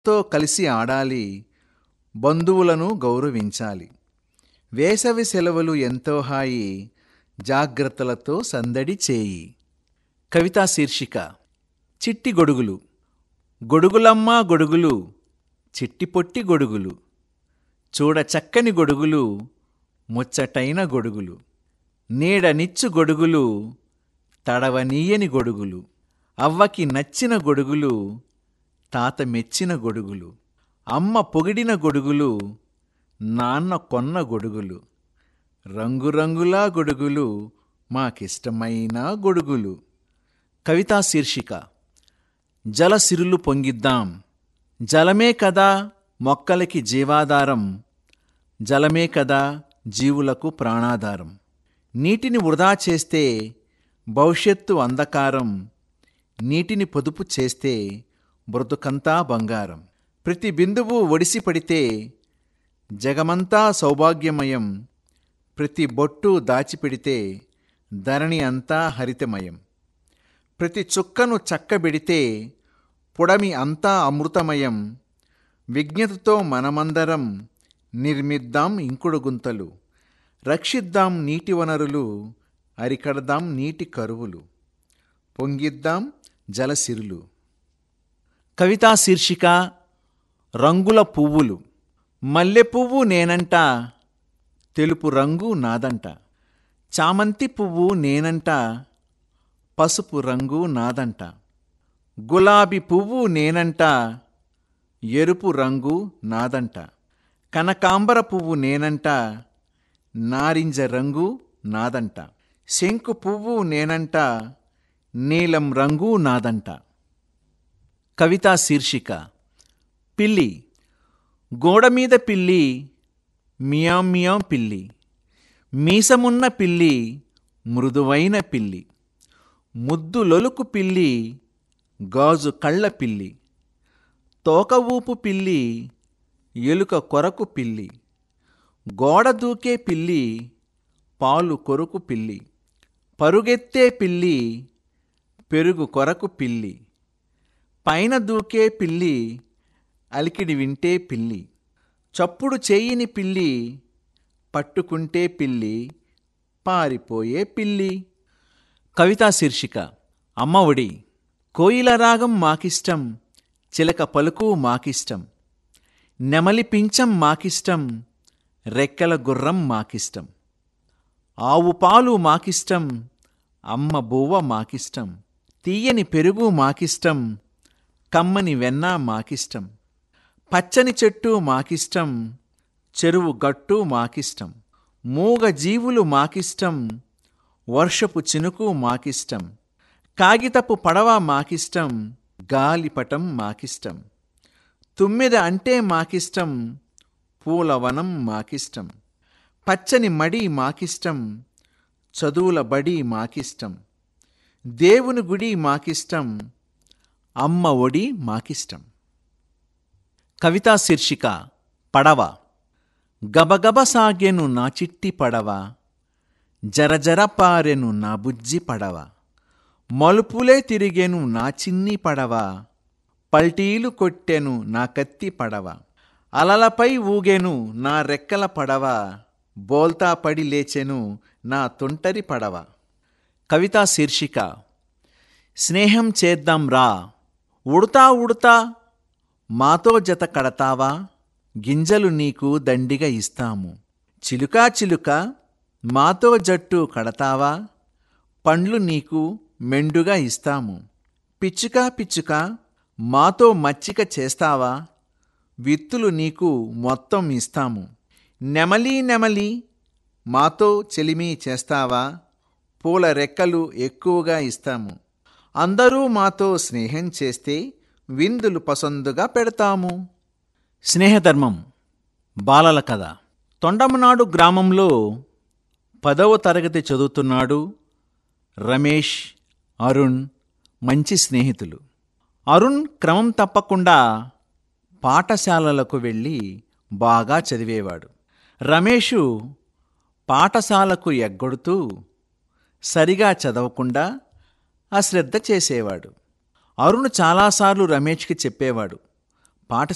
తో కలిసి ఆడాలి బంధువులను గౌరవించాలి వేసవి సెలవులు ఎంతో హాయి జాగ్రత్తలతో సందడి చేయి కవితా శీర్షిక చిట్టి గొడుగులు గొడుగులమ్మ గొడుగులు చిట్టి పొట్టి గొడుగులు చూడ చక్కని గొడుగులు ముచ్చటైన గొడుగులు నీడనిచ్చు గొడుగులు తడవనీయని గొడుగులు అవ్వకి నచ్చిన గొడుగులు తాత మెచ్చిన గొడుగులు అమ్మ పొగిడిన గొడుగులు నాన్న కొన్న గొడుగులు రంగురంగులా గొడుగులు మాకిష్టమైన గొడుగులు కవితా శీర్షిక జలసిరులు పొంగిద్దాం జలమే కదా మొక్కలకి జీవాధారం జలమే కదా జీవులకు ప్రాణాధారం నీటిని వృధా చేస్తే భవిష్యత్తు అంధకారం నీటిని పొదుపు చేస్తే బ్రతుకంతా బంగారం ప్రతి బిందువు ఒడిసి పడితే జగమంతా సౌభాగ్యమయం ప్రతి బొట్టు దాచిపెడితే ధరణి అంతా హరితమయం ప్రతి చుక్కను చక్కబెడితే పుడమి అంతా అమృతమయం విజ్ఞతతో మనమందరం నిర్మిద్దాం ఇంకుడు గుంతలు రక్షిద్దాం నీటి వనరులు అరికడదాం నీటి కరువులు పొంగిద్దాం జలసిరులు కవితా శీర్షిక రంగుల పువ్వులు మల్లె పువ్వు నేనంట తెలుపు రంగు నాదంట చామంతి పువ్వు నేనంట పసుపు రంగు నాదంట గులాబీ పువ్వు నేనంట ఎరుపు రంగు నాదంట కనకాంబర పువ్వు నేనంట నారింజ రంగు నాదంట శంకు పువ్వు నేనంట నీలం రంగు నాదంట కవితా శీర్షిక పిల్లి గోడ మీద పిల్లి మియాం మియాం పిల్లి మీసమున్న పిల్లి మృదువైన పిల్లి ముద్దు లొలుకు పిల్లి గాజు కళ్ళ పిల్లి తోక ఊపు పిల్లి ఎలుక కొరకు పిల్లి గోడ దూకే పిల్లి పాలు కొరకు పిల్లి పరుగెత్తే పిల్లి పెరుగు కొరకు పిల్లి పైన దూకే పిల్లి అలికిడి వింటే పిల్లి చప్పుడు చేయని పిల్లి పట్టుకుంటే పిల్లి పారిపోయే పిల్లి కవితా శీర్షిక అమ్మ ఒడి కోయిల రాగం మాకిష్టం చిలక పలుకు మాకిష్టం నెమలి పించం మాకిష్టం రెక్కల గుర్రం మాకిష్టం ఆవు పాలు మాకిష్టం అమ్మ బువ్వ మాకిష్టం తీయని పెరుగు మాకిష్టం కమ్మని వెన్న మాకిష్టం పచ్చని చెట్టు మాకిష్టం చెరువు గట్టు మాకిష్టం మూగ జీవులు మాకిష్టం వర్షపు చినుకు మాకిష్టం కాగితపు పడవ మాకిష్టం గాలిపటం మాకిష్టం తుమ్మెద అంటే మాకిష్టం పూలవనం మాకిష్టం పచ్చని మడి మాకిష్టం చదువుల బడి మాకిష్టం దేవుని గుడి మాకిష్టం అమ్మ ఒడి మాకిష్టం కవితా శీర్షిక పడవ గబగబ సాగెను నా చిట్టి పడవ జరజర పారెను నా బుజ్జి పడవ మలుపులే తిరిగెను నా చిన్ని పడవ పల్టీలు కొట్టెను నా కత్తి పడవ అలలపై ఊగెను నా రెక్కల పడవ బోల్తా పడి లేచెను నా తుంటరి పడవ కవితా శీర్షిక స్నేహం చేద్దాం రా ఉడతా ఉడతా మాతో జత కడతావా గింజలు నీకు దండిగా ఇస్తాము చిలుకా చిలుక మాతో జట్టు కడతావా పండ్లు నీకు మెండుగా ఇస్తాము పిచ్చుక పిచ్చుక మాతో మచ్చిక చేస్తావా విత్తులు నీకు మొత్తం ఇస్తాము నెమలి నెమలి మాతో చెలిమి చేస్తావా పూల రెక్కలు ఎక్కువగా ఇస్తాము అందరూ మాతో స్నేహం చేస్తే విందులు పసందుగా పెడతాము స్నేహధర్మం బాలల కథ తొండమనాడు గ్రామంలో పదవ తరగతి చదువుతున్నాడు రమేష్ అరుణ్ మంచి స్నేహితులు అరుణ్ క్రమం తప్పకుండా పాఠశాలలకు వెళ్ళి బాగా చదివేవాడు రమేషు పాఠశాలకు ఎగ్గొడుతూ సరిగా చదవకుండా అశ్రద్ధ చేసేవాడు అరుణ్ చాలాసార్లు రమేష్కి చెప్పేవాడు పాఠ